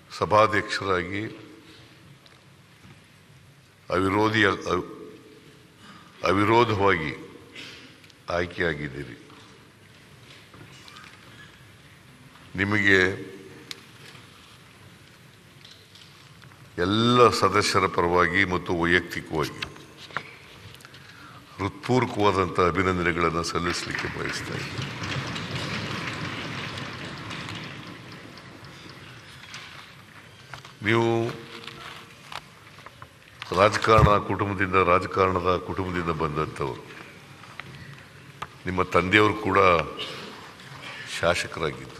ಸಭಾಧ್ಯಕ್ಷರಾಗಿ ಅವಿರೋಧಿ ಅವ್- ಅವಿರೋಧವಾಗಿ ಆಯ್ಕೆಯಾಗಿದ್ದೀರಿ ನಿಮಗೆ ಎಲ್ಲ ಸದಸ್ಯರ ಪರವಾಗಿ ಮತ್ತು ವೈಯಕ್ತಿಕವಾಗಿ ಹೃತ್ಪೂರ್ವಕವಾದಂಥ ಅಭಿನಂದನೆಗಳನ್ನು ಸಲ್ಲಿಸಲಿಕ್ಕೆ ಬಯಸ್ತಾ ಇದ್ದೀನಿ ನೀವು ರಾಜಕಾರಣ ಕುಟುಂಬದಿಂದ ರಾಜಕಾರಣದ ಕುಟುಂಬದಿಂದ ಬಂದಂಥವರು ನಿಮ್ಮ ತಂದೆಯವರು ಕೂಡ ಶಾಸಕರಾಗಿದ್ದರು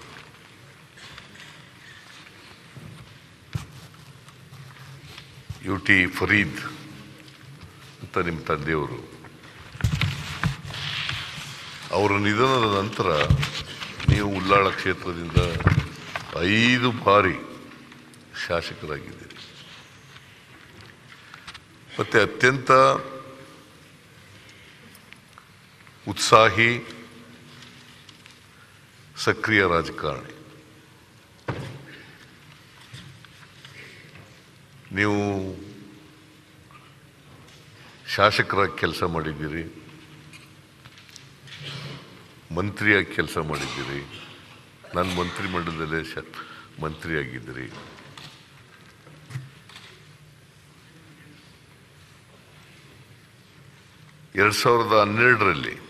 ಯು ಟಿ ಫರೀದ್ ಅಂತ ನಿಮ್ಮ ತಂದೆಯವರು ಅವರ ನಿಧನದ ನಂತರ ನೀವು ಉಲ್ಲಾಳ ಕ್ಷೇತ್ರದಿಂದ ಐದು ಬಾರಿ ಶಾಸಕರಾಗಿದ್ದೀರಿ ಮತ್ತೆ ಅತ್ಯಂತ ಉತ್ಸಾಹಿ ಸಕ್ರಿಯ ರಾಜಕಾರಣಿ ನೀವು ಶಾಸಕರಾಗಿ ಕೆಲಸ ಮಾಡಿದ್ದೀರಿ ಮಂತ್ರಿಯಾಗಿ ಕೆಲಸ ಮಾಡಿದ್ದೀರಿ ನನ್ನ ಮಂತ್ರಿಮಂಡಲದಲ್ಲೇ ಶ ಮಂತ್ರಿಯಾಗಿದ್ದೀರಿ ಎರಡು ಸಾವಿರದ ಹನ್ನೆರಡರಲ್ಲಿ